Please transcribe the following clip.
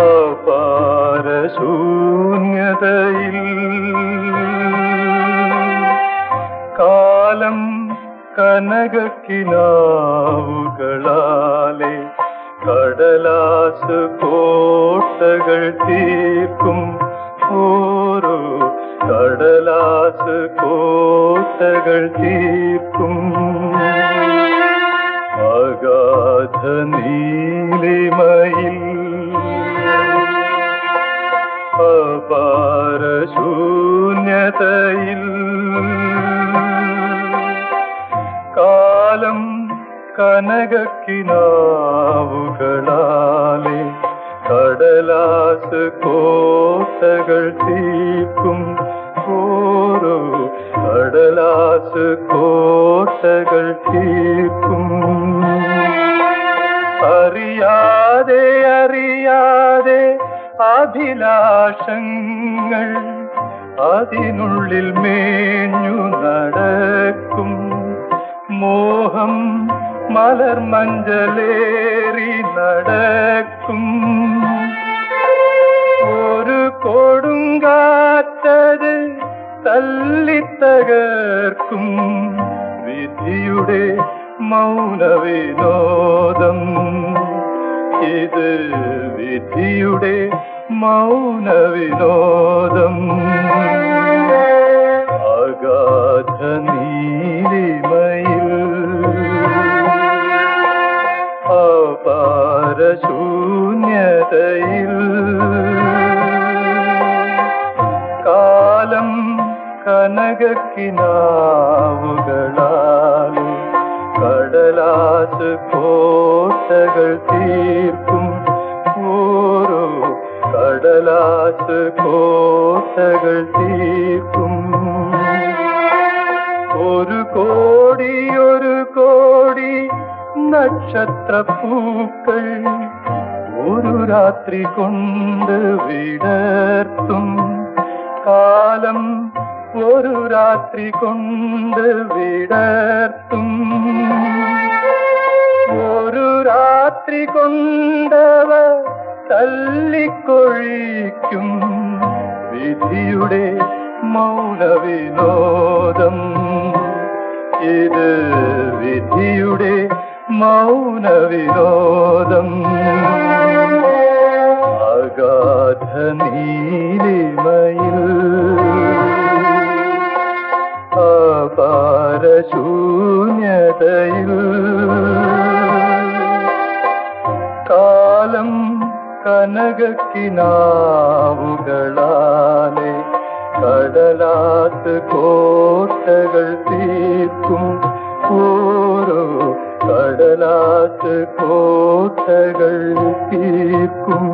അപാര ശൂന്യതയിൽ കാലം കനകക്കിനാവുകളാലെ കടലാസ് കോട്ടകൾ തീർക്കും ഓരോ കടലാസ് കോട്ടകൾ തീർക്കും അഗാധ നീലിമയിൽ അപാര ശൂന്യതയിൽ കാലം കനകക്കിനാവുകളാലെ കടലാസ് കോട്ടകൾ തീർക്കും ഓരോ കടലാസ് കോട്ടകൾ തീർക്കും അറിയാതെ അറിയാതെ അഭിലാഷങ്ങൾ അതിനുള്ളിൽ മേഞ്ഞു നടക്കും മോഹം മലർമഞ്ചലേറി നടക്കും ഒരു കൊടുങ്കാറ്റത് തല്ലിത്തകർക്കും വിധിയുടെ മൗനവിനോദം ഇത് വിധിയുടെ മൗനവിനോദം അഗാധ നീലിമയിൽ അപാര ശൂന്യതയിൽ കാലം കനകക്കിനാവുകളാൽ കടലാസ് കോട്ടകൾ തീർക്കും ഓരോ കടലാസ് കോട്ടകൾ തീർക്കും ഒരു കോടി ഒരു കോടി നക്ഷത്രപ്പൂക്കൾ ഒരു രാത്രി കൊണ്ട് വിടർത്തും കാലം ഒരു രാത്രി കൊണ്ട് വിടർത്തും ഒരു രാത്രി കൊണ്ടവ തല്ലിക്കൊഴിക്കും വിധിയുടെ മൗനവിനോദം ഇത് വിധിയുടെ മൗനവിനോദം അഗാധ നീലിമയിൽ അപാര ശൂന്യതയിൽ കാലം കനകക്കിനാവുകളാലെ കടലാസ് കോട്ടകൾ തീർക്കും ഓരോ കടലാസ് കോട്ടകൾ തീർക്കും